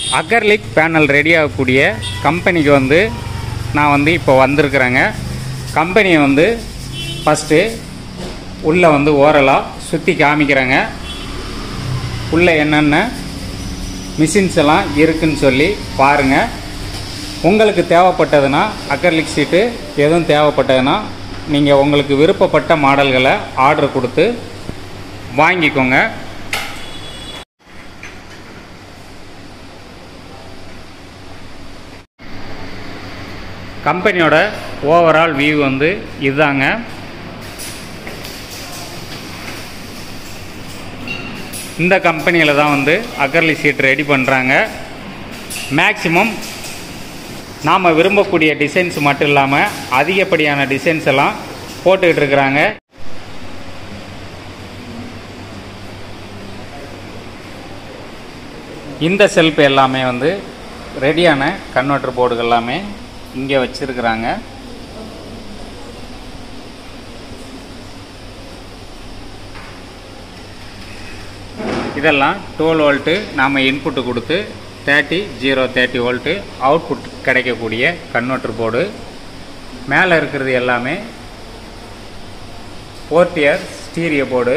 Acrylic panel ready ஆகக்கூடிய கம்பெனிக்கு வந்து நான் வந்து இப்போ வந்திருக்கிறேங்க கம்பெனியை வந்து ஃபஸ்ட்டு உள்ளே வந்து ஓரலாக சுற்றி காமிக்கிறேங்க உள்ளே என்னென்ன மிஷின்ஸ் எல்லாம் இருக்குன்னு சொல்லி பாருங்கள் உங்களுக்கு தேவைப்பட்டதுன்னா அக்கர்லிக் சீட்டு எதுவும் தேவைப்பட்டதுன்னா நீங்கள் உங்களுக்கு விருப்பப்பட்ட மாடல்களை ஆர்டர் கொடுத்து வாங்கிக்கோங்க கம்பெனியோட ஓவரால் வியூ வந்து இதுதாங்க இந்த கம்பெனியில் தான் வந்து அக்கர்லி சீட் ரெடி பண்ணுறாங்க மேக்ஸிமம் நாம் விரும்பக்கூடிய டிசைன்ஸ் மட்டும் இல்லாமல் அதிகப்படியான டிசைன்ஸ் எல்லாம் போட்டுக்கிட்டு இருக்கிறாங்க இந்த செல்ஃப் எல்லாமே வந்து ரெடியான கன்வெர்ட்டர் போர்டுகள் எல்லாமே இங்கே வச்சுருக்குறாங்க இதெல்லாம் டுவெல் வோல்ட்டு நாம் இன்புட்டு கொடுத்து thirty zero thirty volt output கிடைக்கக்கூடிய கன்வெர்ட்டர் போர்டு மேலே இருக்கிறது எல்லாமே போர்ட்டியர் ஸ்டீரியோ போர்டு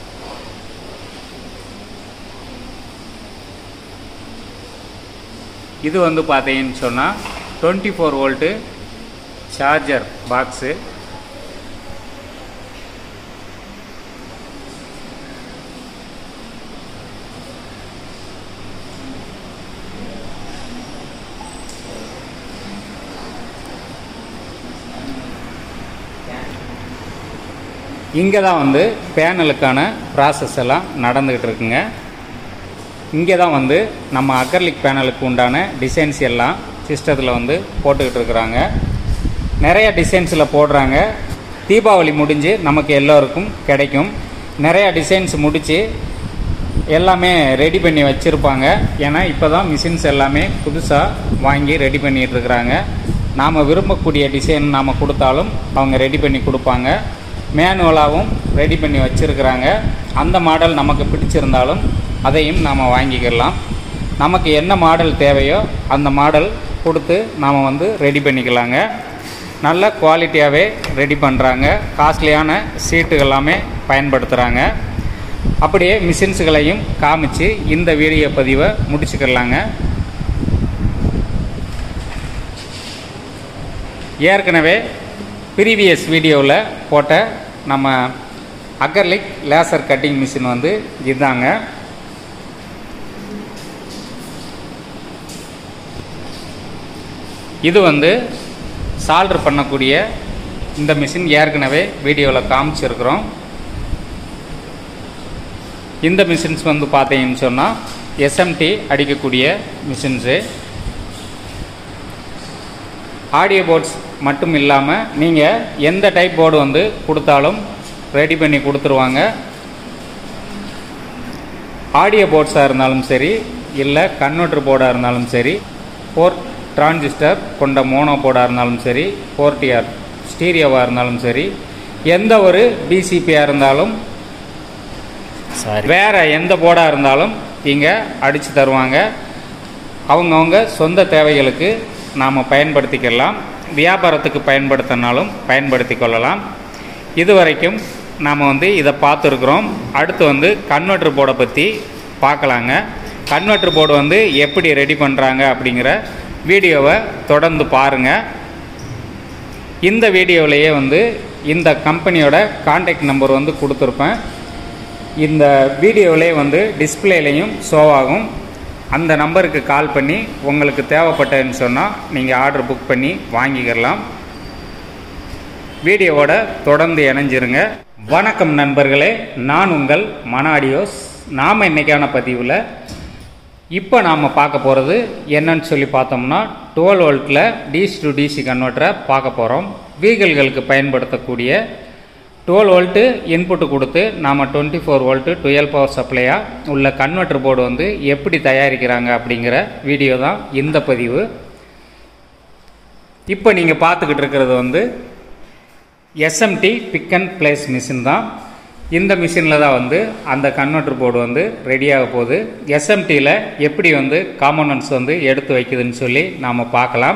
இது வந்து பார்த்தீங்கன்னு சொன்னால் twenty four volt charger box இங்கே தான் வந்து பேனலுக்கான ப்ராசஸ் எல்லாம் நடந்துக்கிட்டு இருக்குங்க இங்கே தான் வந்து நம்ம அக்கர்லிக் பேனலுக்கு உண்டான டிசைன்ஸ் எல்லாம் சிஸ்டத்தில் வந்து போட்டுக்கிட்டு இருக்கிறாங்க நிறைய டிசைன்ஸில் போடுறாங்க தீபாவளி முடிஞ்சு நமக்கு எல்லோருக்கும் கிடைக்கும் நிறையா டிசைன்ஸ் முடித்து எல்லாமே ரெடி பண்ணி வச்சுருப்பாங்க ஏன்னா இப்போ தான் மிஷின்ஸ் எல்லாமே புதுசாக வாங்கி ரெடி பண்ணிகிட்டு இருக்கிறாங்க நாம் விரும்பக்கூடிய டிசைன் நாம் கொடுத்தாலும் அவங்க ரெடி பண்ணி கொடுப்பாங்க மேனுவலாகவும் ரெடி பண்ணி வச்சுருக்கிறாங்க அந்த மாடல் நமக்கு பிடிச்சிருந்தாலும் அதையும் நாம் வாங்கிக்கலாம் நமக்கு என்ன மாடல் தேவையோ அந்த மாடல் கொடுத்து நாம் வந்து ரெடி பண்ணிக்கலாங்க நல்ல குவாலிட்டியாகவே ரெடி பண்ணுறாங்க காஸ்ட்லியான சீட்டுகள் எல்லாமே பயன்படுத்துகிறாங்க அப்படியே மிஷின்ஸுகளையும் காமிச்சு இந்த வீடியோ பதிவை முடிச்சுக்கலாங்க ஏற்கனவே ப்ரீவியஸ் வீடியோவில் போட்ட நம்ம அக்கர்லிக் லேசர் கட்டிங் மிஷின் வந்து இதுதாங்க இது வந்து சால்டர் பண்ணக்கூடிய இந்த மிஷின் ஏற்கனவே வீடியோவில் காமிச்சிருக்கிறோம் இந்த மிஷின்ஸ் வந்து பார்த்தீங்கன்னு சொன்னால் எஸ்எம்டி அடிக்கக்கூடிய மிஷின்ஸு ஆடியோ போர்ட்ஸ் மட்டும் இல்லாமல் நீங்கள் எந்த டைப் போர்டு வந்து கொடுத்தாலும் ரெடி பண்ணி கொடுத்துருவாங்க ஆடியோ போர்ட்ஸாக இருந்தாலும் சரி இல்லை கன்வெர்டர் போர்டாக இருந்தாலும் சரி போர்ட் டிரான்சிஸ்டர் கொண்ட மோனோ போர்டாக இருந்தாலும் சரி போர்டிஆர் ஸ்டீரியோவாக இருந்தாலும் சரி எந்த ஒரு பிசிபியாக இருந்தாலும் சாரி வேற எந்த போர்டாக இருந்தாலும் இங்கே அடித்து தருவாங்க அவங்கவுங்க சொந்த தேவைகளுக்கு நாம் பயன்படுத்திக்கலாம் வியாபாரத்துக்கு பயன்படுத்தினாலும் பயன்படுத்தி கொள்ளலாம் இதுவரைக்கும் நாம் வந்து இதை பார்த்துருக்குறோம் அடுத்து வந்து கன்வெர்ட்டர் போர்டை பற்றி பார்க்கலாங்க கன்வெர்ட்டர் போர்டு வந்து எப்படி ரெடி பண்ணுறாங்க அப்படிங்கிற வீடியோவை தொடர்ந்து பாருங்கள் இந்த வீடியோவிலேயே வந்து இந்த கம்பெனியோட காண்டாக்ட் நம்பர் வந்து கொடுத்துருப்பேன் இந்த வீடியோவிலே வந்து டிஸ்பிளேலையும் ஷோ ஆகும் அந்த நம்பருக்கு கால் பண்ணி உங்களுக்கு தேவைப்பட்டதுன்னு சொன்னால் நீங்கள் ஆர்டர் புக் பண்ணி வாங்கிக்கலாம் வீடியோவோட தொடர்ந்து இணைஞ்சிருங்க வணக்கம் நண்பர்களே நான் உங்கள் மன ஆடியோஸ் நாம் இன்னைக்கான பதிவில் இப்போ நாம் பார்க்க போகிறது என்னன்னு சொல்லி பார்த்தோம்னா டுவெல் வோல்ட்டில் டிசி டு டிசி கன்வெர்ட்டரை பார்க்க போகிறோம் வீகல்களுக்கு பயன்படுத்தக்கூடிய டுவெல் வோல்ட்டு இன்புட்டு கொடுத்து நாம் twenty four volt twelve power சப்ளையாக உள்ள கன்வெர்ட்டர் போர்டு வந்து எப்படி தயாரிக்கிறாங்க அப்படிங்கிற வீடியோ தான் இந்த பதிவு இப்போ நீங்கள் பார்த்துக்கிட்டு இருக்கிறது வந்து SMT pick and place machine தான் இந்த மிஷினில் தான் வந்து அந்த கன்வெர்ட்டர் போர்டு வந்து ரெடியாக போகுது எஸ்எம்டியில் எப்படி வந்து காம்போனன்ட்ஸ் வந்து எடுத்து வைக்குதுன்னு சொல்லி நாம் பார்க்கலாம்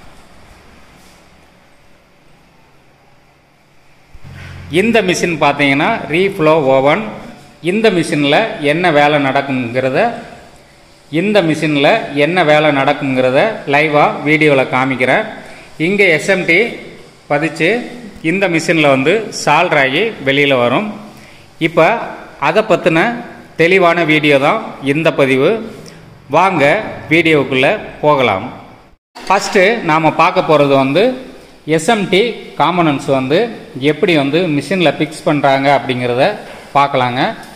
இந்த மிஷின் பார்த்தீங்கன்னா ரீஃப்ளோ ஓவன் இந்த மிஷினில் என்ன வேலை நடக்குங்கிறத இந்த மிஷினில் என்ன வேலை நடக்குங்கிறத லைவாக வீடியோவில் காமிக்கிறேன் இங்கே எஸ்எம்டி பதிச்சு இந்த மிஷினில் வந்து சால்ராகி வெளியில் வரும் இப்போ அதை பற்றின தெளிவான வீடியோ தான் இந்த பதிவு வாங்க வீடியோவுக்குள்ளே போகலாம் ஃபஸ்ட்டு நாம் பார்க்க போகிறது வந்து எஸ்எம்டி காம்பனன்ட்ஸ் வந்து எப்படி வந்து மிஷினில் ஃபிக்ஸ் பண்ணுறாங்க அப்படிங்கிறத பார்க்கலாங்க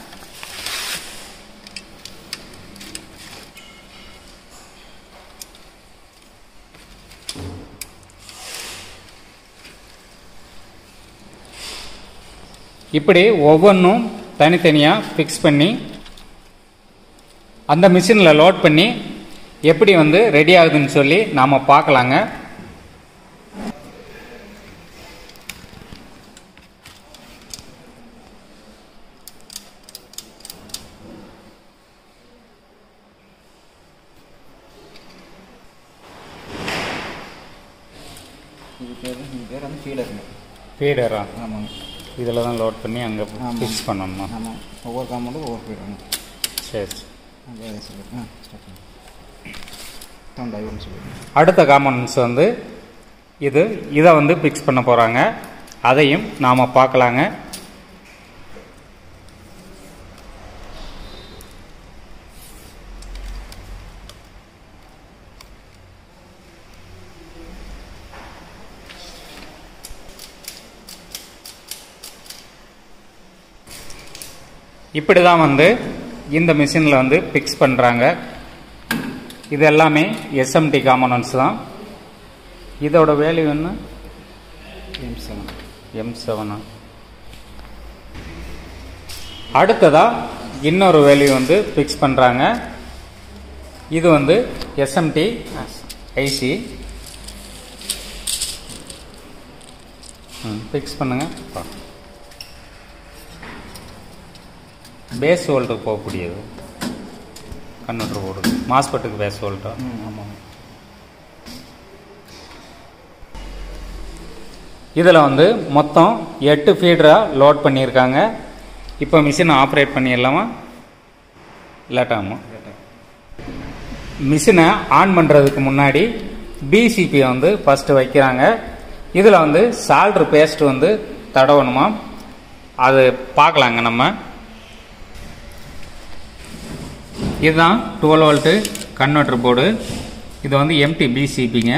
இப்படி ஒவ்வொன்றும் தனித்தனியாக ஃபிக்ஸ் பண்ணி அந்த மிஷினில் லோட் பண்ணி எப்படி வந்து ரெடி ஆகுதுன்னு சொல்லி நாம் பார்க்கலாங்க இது பேர் இது பேர் வந்து ஃபீடருங்க ஃபீடரா ஆமாங்க இதில் தான் லோட் பண்ணி அங்கே ஃபிக்ஸ் பண்ணணுமா ஆமாம் ஒவ்வொரு காம்பவுண்டும் ஒவ்வொரு ஃபீடருங்க சரி சரி. அதே சொல்லிடுங்க ஆ ஸ்டார்ட் பண்ணுங்க சவுண்ட் டைவர்னு சொல்லிடுங்க அடுத்த காம்பனன்ட்ஸ் வந்து இது இதை வந்து ஃபிக்ஸ் பண்ண போகிறாங்க அதையும் நாம் பார்க்கலாங்க இப்படி தான் வந்து இந்த மிஷினில் வந்து ஃபிக்ஸ் பண்ணுறாங்க இது எல்லாமே எஸ்எம்டி காம்பனன்ட்ஸ் தான் இதோட வேல்யூ என்ன எம் செவன் எம் செவனா அடுத்ததாக இன்னொரு வேல்யூ வந்து ஃபிக்ஸ் பண்ணுறாங்க இது வந்து எஸ்எம்டி ஐசி ஃபிக்ஸ் பண்ணுங்க பேஸ் வோல்ட்டுக்கு போகக்கூடியது கன்வெர்டர் போடுது மாஸ்பெட்டுக்கு பேஸ் வோல்ட்டா ம் ஆமாங்க இதில் வந்து மொத்தம் எட்டு ஃபீடராக லோட் பண்ணியிருக்காங்க இப்போ மிஷினை ஆப்ரேட் பண்ணிடலாமா லேட்டாகுமா மிஷினை ஆன் பண்ணுறதுக்கு முன்னாடி பிசிபி வந்து ஃபஸ்ட்டு வைக்கிறாங்க இதில் வந்து சால்ட்ரு பேஸ்ட் வந்து தடவணுமா அது பார்க்கலாங்க நம்ம இதுதான் டுவெல் வோல்ட்டு கன்வெர்ட்டர் போர்டு இது வந்து எம்டி பிசிபிங்க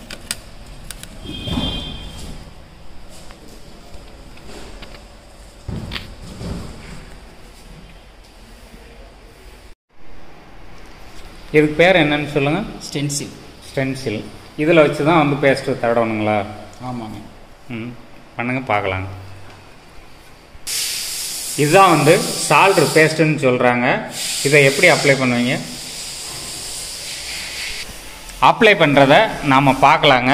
இதுக்கு பேர் என்னன்னு சொல்லுங்கள் ஸ்டென்சில் ஸ்டென்சில் இதில் வச்சு தான் வந்து பேஸ்ட்டு தடவணுங்களா ஆமாங்க ம் பண்ணுங்க பார்க்கலாங்க இதுதான் வந்து சால்ட்ரு பேஸ்ட்டுன்னு சொல்கிறாங்க இதை எப்படி அப்ளை பண்ணுவீங்க அப்ளை பண்ணுறத நாம் பார்க்கலாங்க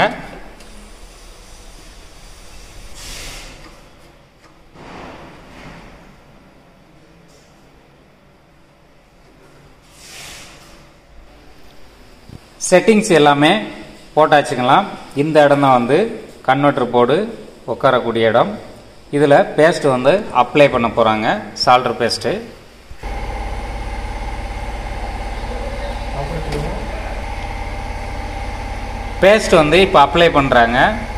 செட்டிங்ஸ் எல்லாமே போட்டாச்சுங்களாம் இந்த இடம் தான் வந்து கன்வெர்ட்டர் போர்டு உட்காரக்கூடிய இடம் இதில் பேஸ்ட் வந்து அப்ளை பண்ண போகிறாங்க சால்டர் பேஸ்ட்டு பேஸ்ட் வந்து இப்போ அப்ளை பண்ணுறாங்க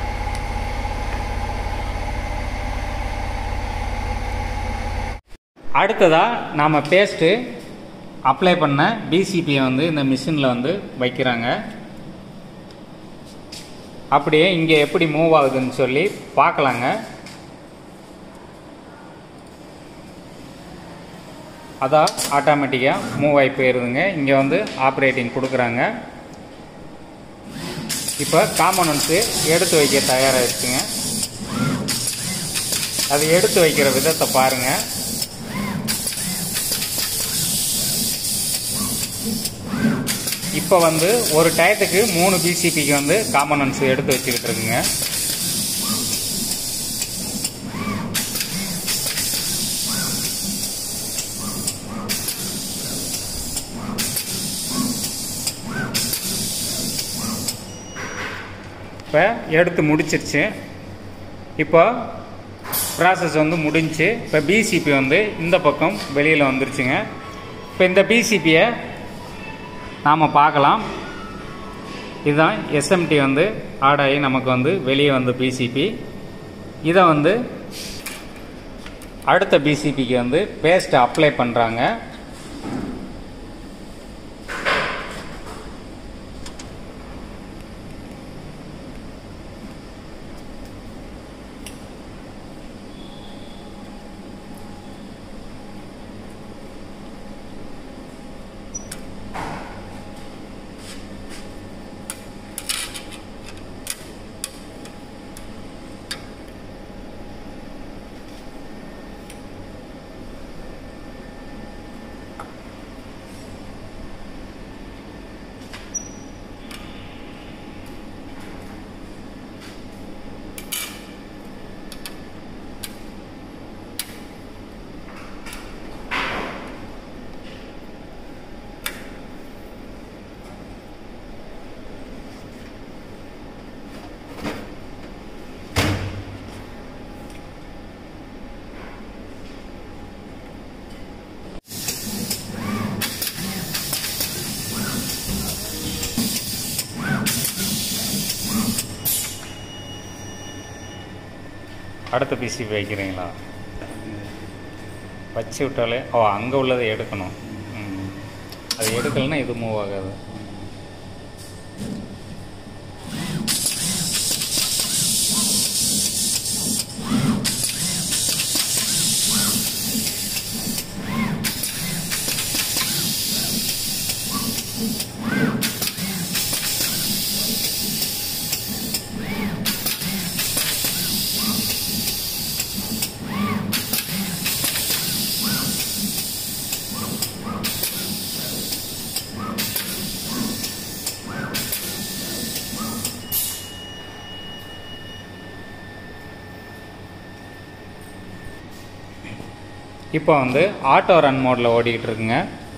அடுத்ததாக நாம் பேஸ்ட்டு அப்ளை பண்ண பிசிபியை வந்து இந்த மிஷினில் வந்து வைக்கிறாங்க அப்படியே இங்கே எப்படி மூவ் ஆகுதுன்னு சொல்லி பார்க்கலாங்க அதான் ஆட்டோமேட்டிக்காக மூவ் ஆகி போயிருதுங்க இங்கே வந்து ஆப்ரேட்டிங் கொடுக்குறாங்க இப்போ காம்பனன்ட்ஸு எடுத்து வைக்க தயாராகிடுச்சுங்க அது எடுத்து வைக்கிற விதத்தை பாருங்கள் இப்போ வந்து ஒரு டயத்துக்கு மூணு பிசிபிக்கு வந்து காம்பனன்ட்ஸ் எடுத்து வச்சுக்கிட்டு இருக்குங்க இப்போ எடுத்து முடிச்சிருச்சு இப்போ ப்ராசஸ் வந்து முடிஞ்சு இப்போ பிசிபி வந்து இந்த பக்கம் வெளியில் வந்துருச்சுங்க இப்போ இந்த பிசிபியை நாம் பார்க்கலாம் இதுதான் எஸ்எம்டி வந்து ஆட் ஆகி நமக்கு வந்து வெளியே வந்து பிசிபி இதை வந்து அடுத்த பிசிபிக்கு வந்து பேஸ்ட் அப்ளை பண்ணுறாங்க அடுத்த பிசிபி வைக்கிறீங்களா வச்சு விட்டாலே ஓ அங்கே உள்ளதை எடுக்கணும் ம். அது எடுக்கலைன்னா இது மூவ் ஆகாது இப்போ வந்து ஆட்டோ ரன் மோடில் ஓடிக்கிட்டு இருக்குங்க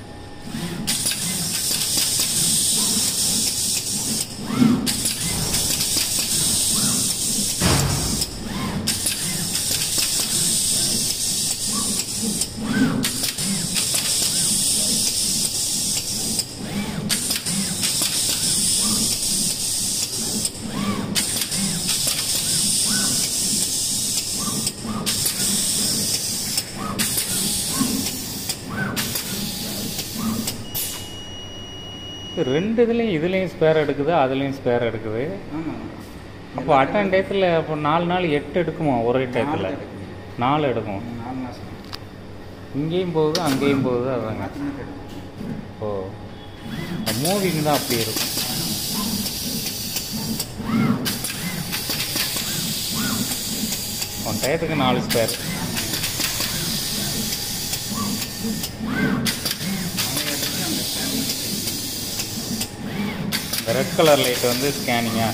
ரெண்டு இதுலேயும் இதுலேயும் ஸ்பேர் எடுக்குது அதுலேயும் ஸ்பேர் எடுக்குது ஆமாம் அப்போ அட்டன் டயத்தில் அப்போ நாலு நாள் எட்டு எடுக்குமா ஒரே டயத்தில் நாலு எடுக்கும். நாலு எடுக்கும் நாலு மாதம் இங்கேயும் போகுது அங்கேயும் போகுது அதாங்க மாற்றி மாற்றி எடுக்கும் ஓ மூவிங் தான் அப்படி இருக்கும் ஒன் டயத்துக்கு நாலு ஸ்பேர் ரெட் கலர் லைட் வந்து ஸ்கேனிங்கா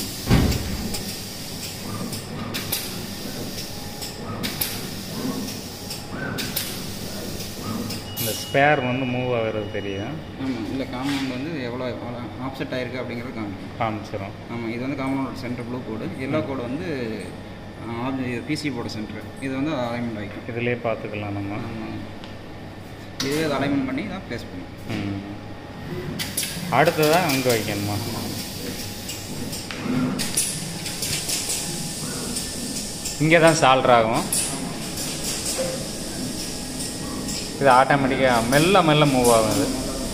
இந்த ஸ்பேர் வந்து மூவ் ஆகுறது தெரியும் ஆமாம் இல்லை காம்பவுண்ட் வந்து எவ்வளோ ஆப்செட் ஆயிருக்கு அப்படிங்கிறது காமிக்கும் காமிச்சிடும் ஆமாம் இது வந்து காம்பவுண்டோட சென்டர் ப்ளூ கோடு எல்லோ கோடு வந்து பிசி போர்டு சென்டர் இது வந்து அலைன்மெண்ட் ஆகிக்கும் இதிலே பார்த்துக்கலாம் நம்ம ஆமாம் இதுவே அதை அலைன்மெண்ட் பண்ணி தான் ப்ளேஸ் பண்ணும் ம். அடுத்ததான் அங்கே வைக்கணுமா இங்கே தான் சால்ட்ரு ஆகும் இது ஆட்டோமேட்டிக்காக மெல்ல மெல்ல மூவ் ஆகும் இது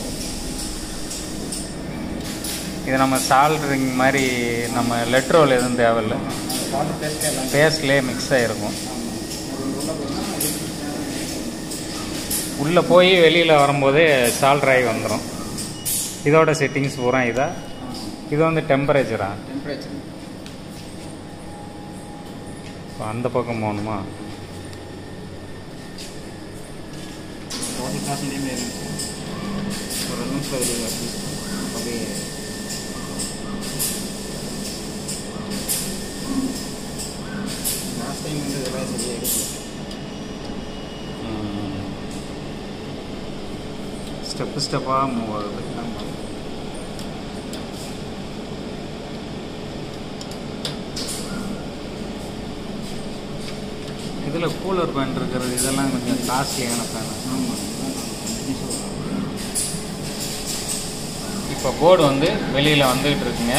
இது நம்ம சால்ட்ரிங் மாதிரி நம்ம லெட்ரோல் எதுவும் தேவையில்லை வாட்டர் பேஸ்ட் எல்லாம் பேஸ்ட்லேயே மிக்ஸ் ஆகிருக்கும் உள்ளே போய் வெளியில் வரும்போதே சால்ட் ஆகி வந்துடும் இதோட செட்டிங்ஸ் பூரா இதா இது வந்து டெம்பரேச்சரா டெம்பரேச்சர் அந்த பக்கம் போகணுமா ஃபார்ட்டி பர்சன்டேஜ் இருந்துச்சு ஒரு ரெண்டு நிமிஷம் வெளியே அப்படியே லாஸ்ட் டைம் வந்து இதெல்லாம் சரியாக எடுக்கல ஸ்டெப்பு ஸ்டெப்பாக மூவ் ஆகுது ஆமாம் இதில் கூலர் பேன் இருக்கிறது இதெல்லாம் கொஞ்சம் காஸ்ட்லியான ஃபேன் ஆமாம் இப்போ போர்டு வந்து வெளியில் வந்துகிட்டு இருக்குங்க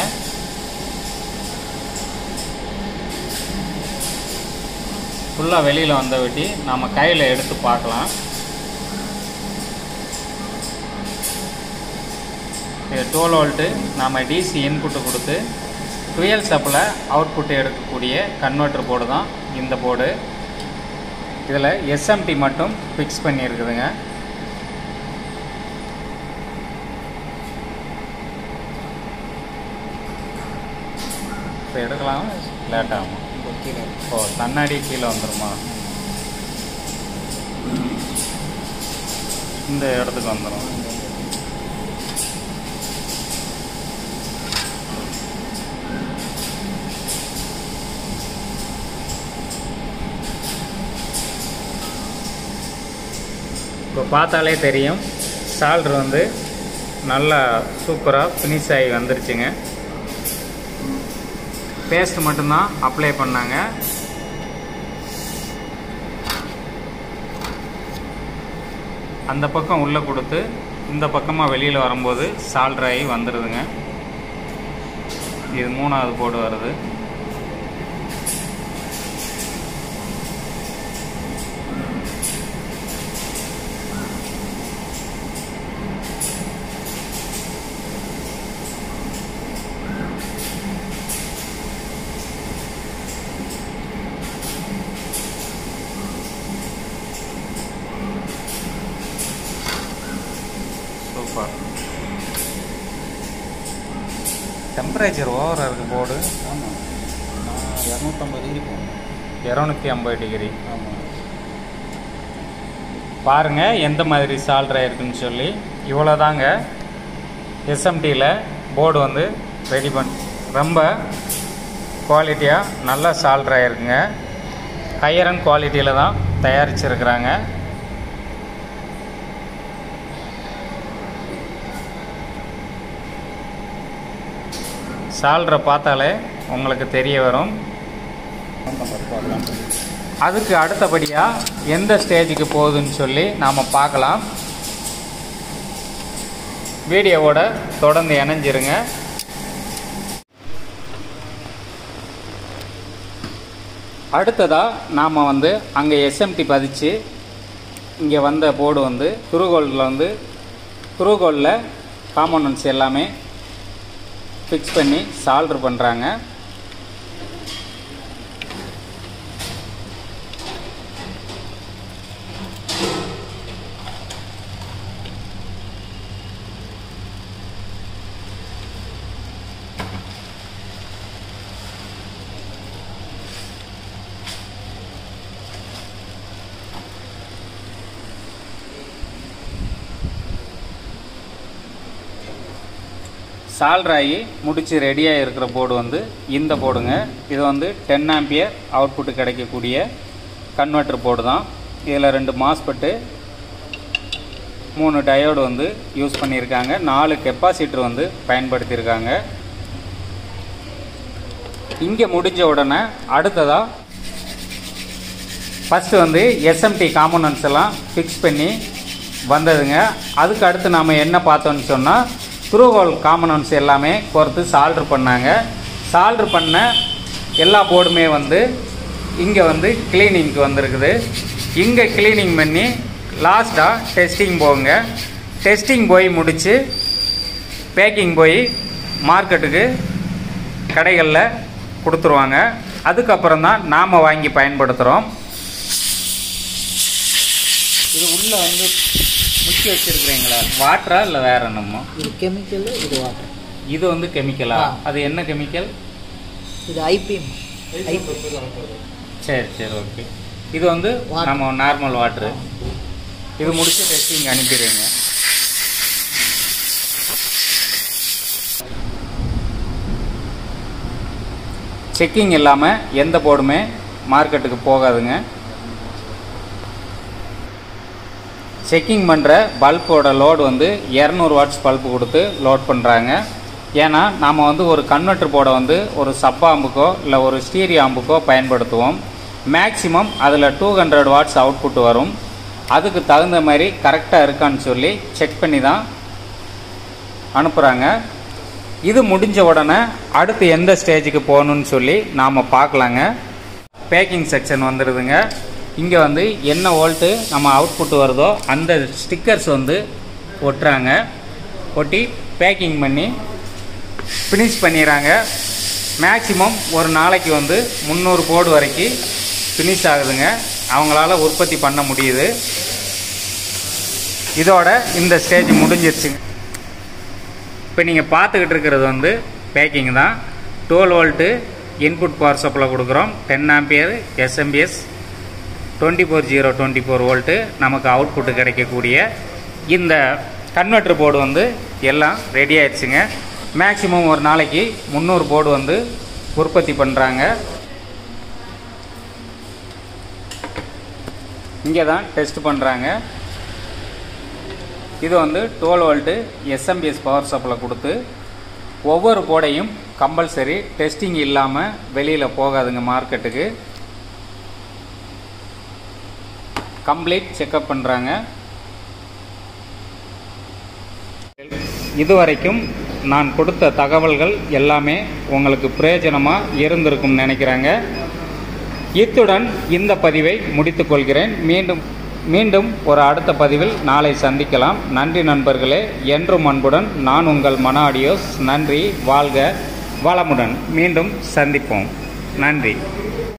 ஃபுல்லாக வெளியில் வந்த வெட்டி நாம் கையில் எடுத்து பார்க்கலாம் இது டுவெல் வோல்ட்டு நாம் டிசி இன்புட்டு கொடுத்து டுவெல் சப்பில் அவுட்புட் எடுக்கக்கூடிய கன்வெர்ட்டர் போர்டு தான் இந்த போர்டு இதில் எஸ்எம்டி மட்டும் ஃபிக்ஸ் பண்ணியிருக்குதுங்க இப்போ எடுக்கலாம் லேட் ஆகும் இப்போ கீழே ஓ கண்ணாடி கீழே வந்துருமா இந்த இடத்துக்கு வந்துடும் இப்போ பார்த்தாலே தெரியும் சால்ட்ரு வந்து நல்லா சூப்பராக ஃபினிஷ் ஆகி வந்துருச்சுங்க பேஸ்ட் மட்டும்தான் அப்ளை பண்ணாங்க அந்த பக்கம் உள்ளே கொடுத்து இந்த பக்கமாக வெளியில் வரும்போது சால்ட்ராகி வந்துடுதுங்க இது மூணாவது போர்டு வருது சூப்பர் டெம்பரேச்சர் ஓவராக இருக்குது போர்டு ஆமாம் நான் இரநூத்தம்பது டிகிரி போகணும் இரநூத்தி ஐம்பது டிகிரி ஆமாம் பாருங்கள் எந்த மாதிரி சால்ட்ரா இருக்குன்னு சொல்லி இவ்வளோதாங்க எஸ்எம்டியில் போர்டு வந்து ரெடி பண் ரொம்ப குவாலிட்டியாக நல்ல சால்ட்ரா இருக்குங்க ஹையர் அண்ட் குவாலிட்டியில் தான் தயாரிச்சிருக்கிறாங்க சால்ட்ரை பார்த்தாலே உங்களுக்கு தெரிய வரும் இரநூத்தம்பது பார்க்கலாம் அதுக்கு அடுத்தபடியாக எந்த ஸ்டேஜுக்கு போகுதுன்னு சொல்லி நாம் பார்க்கலாம் வீடியோவோட தொடர்ந்து இணைஞ்சிருங்க அடுத்ததாக நாம் வந்து அங்கே எஸ்எம்டி பதிச்சு இங்கே வந்த போர்டு வந்து குருகோல்டில் வந்து குருகோல்டில் காம்போனன்ட்ஸ் எல்லாமே ஃபிக்ஸ் பண்ணி சால்ட்ரு பண்ணுறாங்க சால்ராகி முடித்து ரெடியாக இருக்கிற போர்டு வந்து இந்த போர்டுங்க இது வந்து டென் ஆம்பியர் அவுட்புட்டு கிடைக்கக்கூடிய கன்வெர்ட்டர் போர்டு தான் இதில் ரெண்டு மாஸ்பெட்டு மூணு டயோடு வந்து யூஸ் பண்ணியிருக்காங்க நாலு கெப்பாசிட்டர் வந்து பயன்படுத்தியிருக்காங்க இங்கே முடிஞ்ச உடனே அடுத்ததாக ஃபஸ்ட்டு வந்து எஸ்எம்டி காம்போனன்ட்ஸ் எல்லாம் ஃபிக்ஸ் பண்ணி வந்ததுங்க அதுக்கு அடுத்து நாம் என்ன பார்த்தோம்னு சொன்னால் த்ரூஹோல் காம்போனன்ட்ஸ் எல்லாமே கோர்த்து சால்ட்ரு பண்ணாங்க சால்ட்ரு பண்ண எல்லா போர்டுமே வந்து இங்கே வந்து க்ளீனிங்க்கு வந்திருக்குது இங்கே க்ளீனிங் பண்ணி லாஸ்ட்டாக டெஸ்டிங் போங்க டெஸ்டிங் போய் முடித்து பேக்கிங் போய் மார்க்கெட்டுக்கு கடைகளில் கொடுத்துருவாங்க அதுக்கப்புறம் தான் நாம் வாங்கி பயன்படுத்துகிறோம் இது உள்ளே வந்து முக்கி வச்சிருக்கிறீங்களா வாட்டரா இல்லை வேற என்னமோ இது கெமிக்கல் இது வாட்டர் இது வந்து கெமிக்கலா ஆ. அது என்ன கெமிக்கல் இது ஐபிஎம் சரி சரி ஓகே இது வந்து Water. நம்ம நார்மல் வாட்ரு இது முடிச்சு டெஸ்டிங் அனுப்பிடுங்க செக்கிங் இல்லாமல் எந்த போர்டுமே மார்க்கெட்டுக்கு போகாதுங்க செக்கிங் பண்ணுற பல்போட லோடு வந்து இரநூறு வாட்ஸ் பல்பு கொடுத்து லோட் பண்ணுறாங்க ஏன்னா நாம் வந்து ஒரு கன்வெர்ட்டர் போர்டை வந்து ஒரு சப் ஆம்புக்கோ இல்லை ஒரு ஸ்டீரியோ ஆம்புக்கோ பயன்படுத்துவோம் மேக்ஸிமம் அதில் டூ ஹண்ட்ரட் வாட்ஸ் அவுட்புட் வரும் அதுக்கு தகுந்த மாதிரி கரெக்டாக இருக்கான்னு சொல்லி செக் பண்ணி தான் அனுப்புகிறாங்க இது முடிஞ்ச உடனே அடுத்து எந்த ஸ்டேஜுக்கு போகணும்னு சொல்லி நாம் பார்க்கலாங்க பேக்கிங் செக்ஷன் வந்துடுதுங்க இங்கே வந்து என்ன வோல்ட்டு நம்ம அவுட்புட் வருதோ அந்த ஸ்டிக்கர்ஸ் வந்து ஒட்டுறாங்க ஒட்டி பேக்கிங் பண்ணி ஃபினிஷ் பண்ணிடுறாங்க மேக்ஸிமம் ஒரு நாளைக்கு வந்து முந்நூறு போர்டு வரைக்கும் ஃபினிஷ் ஆகுதுங்க அவங்களால உற்பத்தி பண்ண முடியுது இதோட இந்த ஸ்டேஜ் முடிஞ்சிருச்சுங்க இப்போ நீங்கள் பார்த்துக்கிட்டு இருக்கிறது வந்து பேக்கிங் தான் twelve volt input power supply கொடுக்குறோம் ten ampere SMPS twenty four zero twenty four volt நமக்கு அவுட்புட்டு கிடைக்கக்கூடிய இந்த கன்வெர்ட்டர் போர்டு வந்து எல்லாம் ரெடி ஆயிடுச்சுங்க மேக்ஸிமம் ஒரு நாளைக்கு முந்நூறு போர்டு வந்து உற்பத்தி பண்ணுறாங்க இங்கே தான் டெஸ்ட் பண்ணுறாங்க இது வந்து twelve volt SMPS power supply கொடுத்து ஒவ்வொரு போர்டையும் கம்பல்சரி டெஸ்டிங் இல்லாமல் வெளியில் போகாதுங்க மார்க்கெட்டுக்கு கம்ப்ளீட் செக்கப் பண்ணுறாங்க இதுவரைக்கும் நான் கொடுத்த தகவல்கள் எல்லாமே உங்களுக்கு பிரயோஜனமாக இருந்திருக்கும்னு நினைக்கிறாங்க இத்துடன் இந்த பதிவை முடித்துக்கொள்கிறேன் மீண்டும் மீண்டும் ஒரு அடுத்த பதிவில் நாளை சந்திக்கலாம் நன்றி நண்பர்களே என்றும் அன்புடன் நான் உங்கள் மன ஆடியோஸ் நன்றி வாழ்க வளமுடன் மீண்டும் சந்திப்போம் நன்றி